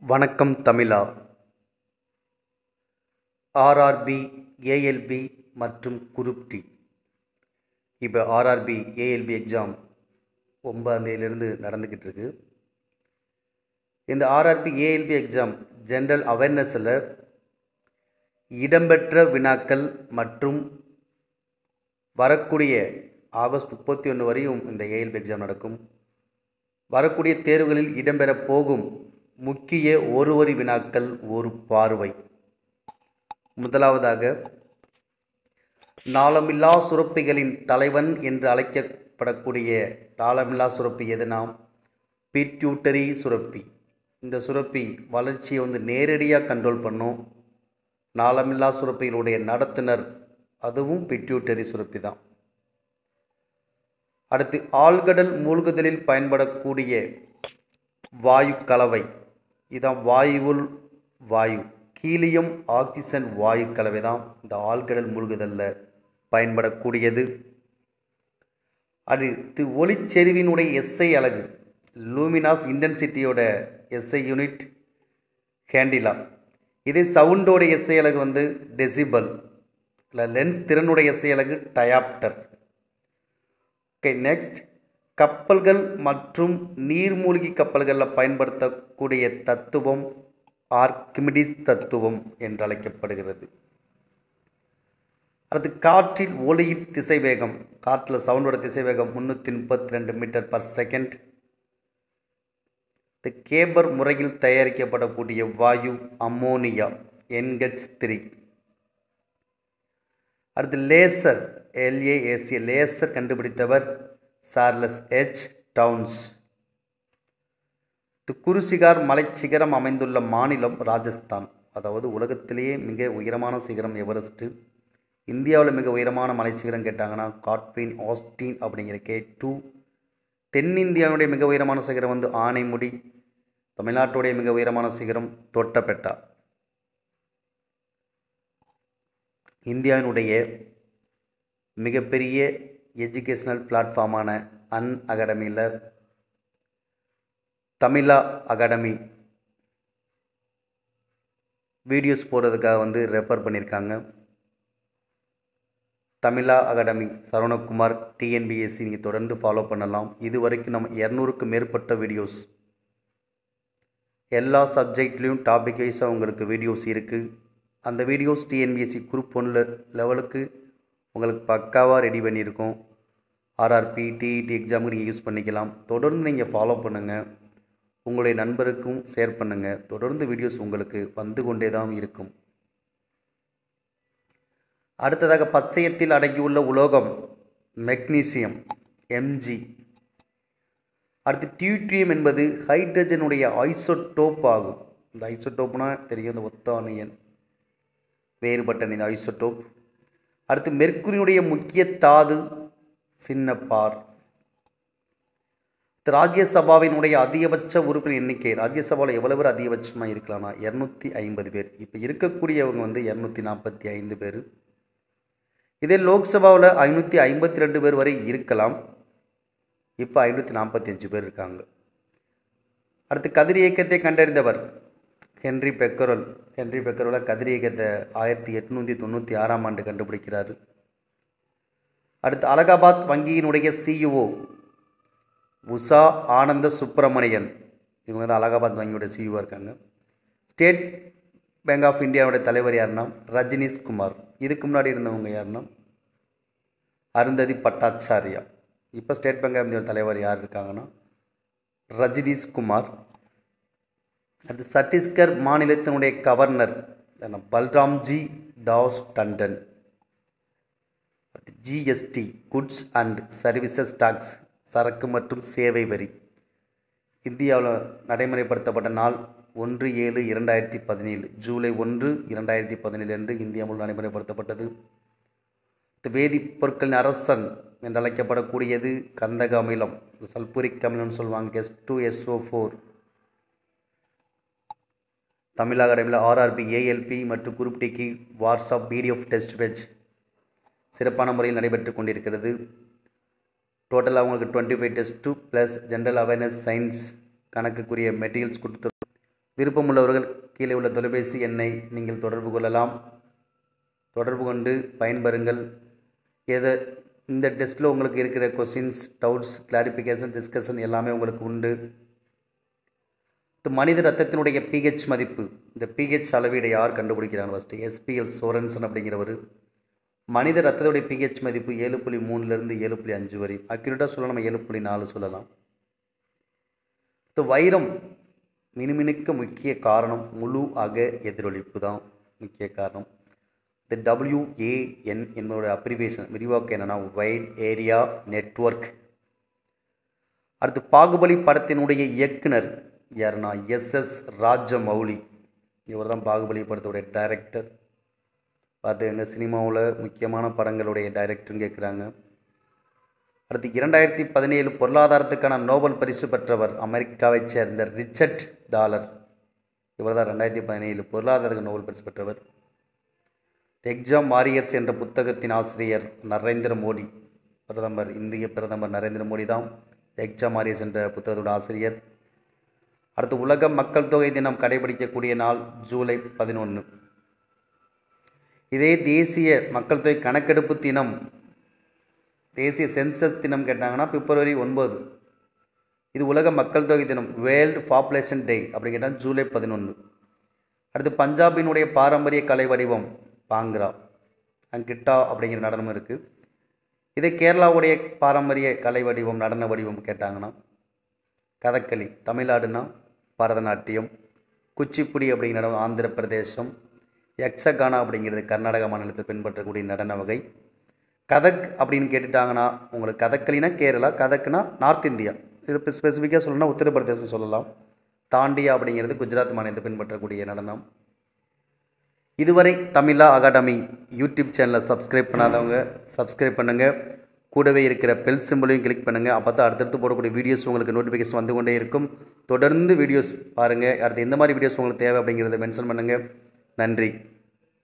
வணக்கம் தமிழா RRB ALP மற்றும் குரூப் டி இப்போ ஆர்ஆர்பி ஏஎல்பி எக்ஸாம் ஒன்பதாந்தேதியிலிருந்து நடந்துக்கிட்டு இருக்கு இந்த ஆர்ஆர்பி ஏஎல்பி எக்ஸாம் ஜென்ரல் அவேர்னஸில் இடம்பெற்ற வினாக்கள் மற்றும் வரக்கூடிய ஆகஸ்ட் முப்பத்தி ஒன்று வரையும் இந்த ஏஎல்பி எக்ஸாம் நடக்கும் வரக்கூடிய தேர்வுகளில் இடம்பெறப் போகும் முக்கிய ஒரு வரி வினாக்கள் ஒரு பார்வை முதலாவதாக நாளமில்லா சுரப்பிகளின் தலைவன் என்று அழைக்கப்படக்கூடிய நாளமில்லா சுரப்பி எதுனா பிட்யூட்டரி சுரப்பி இந்த சுரப்பி வளர்ச்சியை வந்து நேரடியாக கண்ட்ரோல் பண்ணும் நாளமில்லா சுரப்பிகளுடைய நடத்துனர் அதுவும் பிட்யூட்டரி சுரப்பி தான் அடுத்து ஆழ்கடல் மூழ்குதலில் பயன்படக்கூடிய வாயு கலவை இதான் வாயுவுள் வாயு கீலியம் ஆக்சிஜன் வாயு கலவை தான் இந்த ஆழ்கடல் மூழ்குதலில் பயன்படக்கூடியது அடுத்து ஒளிச்செறிவினுடைய எஸ்ஐ அலகு லூமினாஸ் இன்டென்சிட்டியோட எஸ்ஐ யூனிட் ஹேண்டிலா இதே சவுண்டோட எஸ்ஐ அலகு வந்து டெசிபல் இல்லை லென்ஸ் திறனுடைய எஸ்ஐ அலகு டயாப்டர் ஓகே நெக்ஸ்ட் கப்பல்கள் மற்றும் நீர்மூழ்கி கப்பல்களில் பயன்படுத்தக்கூடிய தத்துவம் ஆர்கிமிடிஸ் தத்துவம் என்று அழைக்கப்படுகிறது அடுத்து காற்றில் ஒளியின் திசைவேகம் காற்றில் சவுண்டோட திசைவேகம் முந்நூற்றி முப்பத்தி ரெண்டு மீட்டர் பர் செகண்ட் இந்த கேபர் முறையில் தயாரிக்கப்படக்கூடிய வாயு அம்மோனியா என்ஹெச் த்ரீ அடுத்து லேசர் எல்ஏஏசி லேசர் கண்டுபிடித்தவர் சார்லஸ் எச் டவுன்ஸ் குருசிகார் மலைச்சிகரம் அமைந்துள்ள மாநிலம் ராஜஸ்தான் அதாவது உலகத்திலேயே மிக உயரமான சிகரம் எவரெஸ்ட்டு இந்தியாவில் மிக உயரமான மலைச்சிகரம் கேட்டாங்கன்னா காட்வின் ஆஸ்டின் அப்படிங்கிற கே டூ தென்னிந்தியாவுடைய மிக உயரமான சிகரம் வந்து ஆனைமுடி தமிழ்நாட்டுடைய மிக உயரமான சிகரம் தொட்டபெட்டா இந்தியாவினுடைய மிகப்பெரிய எஜுகேஷ்னல் பிளாட்ஃபார்மான அன் அகாடமியில் தமிழா அகாடமி வீடியோஸ் போடுறதுக்காக வந்து ரெஃபர் பண்ணியிருக்காங்க தமிழா அகாடமி சரவணகுமார் டிஎன்பிஎஸ்சி நீங்கள் தொடர்ந்து ஃபாலோ பண்ணலாம் இது வரைக்கும் நம்ம இரநூறுக்கு மேற்பட்ட வீடியோஸ் எல்லா சப்ஜெக்ட்லேயும் டாபிக் வைஸாக உங்களுக்கு வீடியோஸ் இருக்குது அந்த வீடியோஸ் டிஎன்பிஎஸ்சி குரூப் ஒன்று லெவலுக்கு உங்களுக்கு பக்காவாக ரெடி பண்ணியிருக்கோம் ஆர்ஆர்பி டிஇடி எக்ஸாமுக்கு நீங்கள் யூஸ் பண்ணிக்கலாம் தொடர்ந்து நீங்கள் ஃபாலோ பண்ணுங்கள் உங்களுடைய நண்பருக்கும் ஷேர் பண்ணுங்கள் தொடர்ந்து வீடியோஸ் உங்களுக்கு வந்து கொண்டே தான் இருக்கும் அடுத்ததாக பச்சையத்தில் அடங்கியுள்ள உலோகம் மெக்னீசியம் எம்ஜி அடுத்து டியூட்ரியம் என்பது ஹைட்ரஜனுடைய ஐசோட்டோப் ஆகும் இந்த ஐசோட்டோப்னா தெரியும் இந்த ஒத்த அணியன் வேறுபட்ட இந்த ஐசோட்டோப் அடுத்து மெர்க்குரியுடைய முக்கிய தாது சின்னப்பார் ராஜ்யசபாவினுடைய அதிகபட்ச உறுப்பினர் எண்ணிக்கை ராஜ்யசபாவில் எவ்வளோ பேர் அதிகபட்சமாக இருக்கலாம்னா இரநூத்தி ஐம்பது பேர் இப்போ இருக்கக்கூடியவங்க வந்து இரநூத்தி நாற்பத்தி ஐந்து பேர் இதே லோக்சபாவில் ஐநூற்றி ஐம்பத்தி ரெண்டு பேர் வரை இருக்கலாம் இப்போ ஐநூற்றி நாற்பத்தி அஞ்சு பேர் இருக்காங்க அடுத்து கதிர் இயக்கத்தை கண்டறிந்தவர் ஹென்ரி பெக்கரோல் ஹென்ரி பெக்கரோல கதிர் இயக்கத்தை ஆயிரத்தி எட்நூற்றி தொண்ணூற்றி ஆறாம் ஆண்டு கண்டுபிடிக்கிறார் அடுத்து அலகாபாத் வங்கியினுடைய சிஇஓ உஷா ஆனந்த சுப்பிரமணியன் இவங்க தான் அலகாபாத் வங்கியோட சிஇஓ இருக்காங்க ஸ்டேட் பேங்க் ஆஃப் இந்தியாவோட தலைவர் யாருன்னா ரஜினிஷ் குமார் இதுக்கு முன்னாடி இருந்தவங்க யாருன்னா அருந்ததி பட்டாச்சாரியா இப்போ ஸ்டேட் பேங்க் ஆஃப் இந்தியாவோட தலைவர் யார் இருக்காங்கன்னா ரஜினிஷ் குமார் அது சத்தீஸ்கர் மாநிலத்தினுடைய governor Balramji Das Tandon GST goods and services tax சரக்கு மற்றும் சேவை வரி இந்தியாவில் நடைமுறைப்படுத்தப்பட்ட நாள் ஒன்று ஏழு இரண்டாயிரத்தி பதினேழு ஜூலை ஒன்று இரண்டாயிரத்தி பதினேழு என்று இந்தியா முழு நடைமுறைப்படுத்தப்பட்டது வேதிப்பொருட்களின் அரசன் என்று அழைக்கப்படக்கூடியது கந்தக அமிலம் சல்பூரிக் அமிலம்னு சொல்லுவாங்க S two SO four Tamil அகாடமியில் ஆர்ஆர்பி ஏஎல்பி மற்றும் குரூப் டிக்கு வாட்ஸ்அப் பிடிஎஃப் டெஸ்ட் பேட்ச் சிறப்பான முறையில் நடைபெற்று கொண்டிருக்கிறது டோட்டலாக உங்களுக்கு twenty five test two plus general awareness science கணக்குக்குரிய மெட்டீரியல்ஸ் கொடுத்து விருப்பமுள்ளவர்கள் கீழே உள்ள தொலைபேசி எண்ணை நீங்கள் தொடர்பு கொள்ளலாம் தொடர்பு கொண்டு பயன்பெறுங்கள் எதை இந்த டெஸ்ட்டில் உங்களுக்கு இருக்கிற கொஸ்டின்ஸ் டவுட்ஸ் கிளாரிஃபிகேஷன் டிஸ்கஷன் எல்லாமே உங்களுக்கு உண்டு இது மனித ரத்தத்தினுடைய பிஹெச் மதிப்பு இந்த பிஹெச் அளவீடை யார் கண்டுபிடிக்கிறாங்க ஃபஸ்ட்டு எஸ்பிஎல் சோரன்சன் அப்படிங்கிறவர் மனித ரத்தத்துடைய பிஹெச் மதிப்பு ஏழு புள்ளி மூணுலேருந்து ஏழு புள்ளி அஞ்சு வரை அக்யூரேட்டாக சொல்ல நம்ம ஏழு புள்ளி நாலு சொல்லலாம் இந்த வைரம் மினுமினுக்க முக்கிய காரணம் முழு அக எதிரொலிப்பு தான் முக்கிய காரணம் இந்த டபிள்யூஏஎன் என்பதோட அப்ரிவேஷன் விரிவாக்கம் என்னென்னா வைட் ஏரியா நெட்வொர்க் அடுத்து பாகுபலி படத்தினுடைய இயக்குனர் யாருன்னா எஸ்எஸ் ராஜமௌலி இவர் தான் பாகுபலி படத்துடைய டைரக்டர் பார்த்துக்கங்க சினிமாவில் முக்கியமான படங்களுடைய டைரக்டர்னு கேட்குறாங்க அடுத்து இரண்டாயிரத்தி பதினேழு பொருளாதாரத்துக்கான நோபல் பரிசு பெற்றவர் அமெரிக்காவைச் சேர்ந்த ரிச்சர்ட் டாலர் இவர் தான் ரெண்டாயிரத்தி பதினேழு பொருளாதாரத்துக்கு நோபல் பரிசு பெற்றவர் எக்ஸாம் வாரியர்ஸ் என்ற புத்தகத்தின் ஆசிரியர் நரேந்திர மோடி பிரதமர் இந்திய பிரதமர் நரேந்திர மோடி தான் எக்ஸாம் வாரியர்ஸ் என்ற புத்தகத்தோட ஆசிரியர் அடுத்து உலக மக்கள் தொகை தினம் கடைபிடிக்கக்கூடிய நாள் ஜூலை பதினொன்று இதே தேசிய மக்கள் தொகை கணக்கெடுப்பு தினம் தேசிய சென்சஸ் தினம் கேட்டாங்கன்னா பிப்ரவரி ஒன்பது இது உலக மக்கள் தொகை தினம் வேர்ல்டு பாப்புலேஷன் டே அப்படி கேட்டால் ஜூலை பதினொன்று அடுத்து பஞ்சாபினுடைய பாரம்பரிய கலை வடிவம் பாங்க்ரா அங்கிட்டா அப்படிங்கிற நடனம் இருக்குது இதே கேரளாவுடைய பாரம்பரிய கலை வடிவம் நடன வடிவம் கேட்டாங்கன்னா கதகளி தமிழ்நாடுனா பரதநாட்டியம் குச்சிப்புடி அப்படிங்கிற இடம் ஆந்திர பிரதேசம் யக்ஷகானா அப்படிங்கிறது கர்நாடக மாநிலத்தில் பின்பற்றக்கூடிய நடன வகை கதக் அப்படின்னு கேட்டுட்டாங்கன்னா உங்களுக்கு கதக்களினா கேரளா கதக்னா நார்த் இந்தியா இது இப்போ ஸ்பெசிஃபிக்காக சொல்லணும்னா உத்தரப்பிரதேசம் சொல்லலாம் தாண்டியா அப்படிங்கிறது குஜராத் மாநிலத்தை பின்பற்றக்கூடிய நடனம் இதுவரை தமிழா அகாடமி யூடியூப் சேனலை சப்ஸ்கிரைப் பண்ணாதவங்க சப்ஸ்கிரைப் பண்ணுங்கள் கூடவே இருக்கிற பெல் சிம்பிளையும் கிளிக் பண்ணுங்கள் அப்போ தான் அடுத்தடுத்து போடக்கூடிய வீடியோஸ் உங்களுக்கு நோட்டிஃபிகேஷன் வந்து கொண்டே இருக்கும் தொடர்ந்து வீடியோஸ் பாருங்கள் அடுத்து எந்த மாதிரி வீடியோஸ் உங்களுக்கு தேவை அப்படிங்கிறத மென்ஷன் பண்ணுங்கள் நன்றி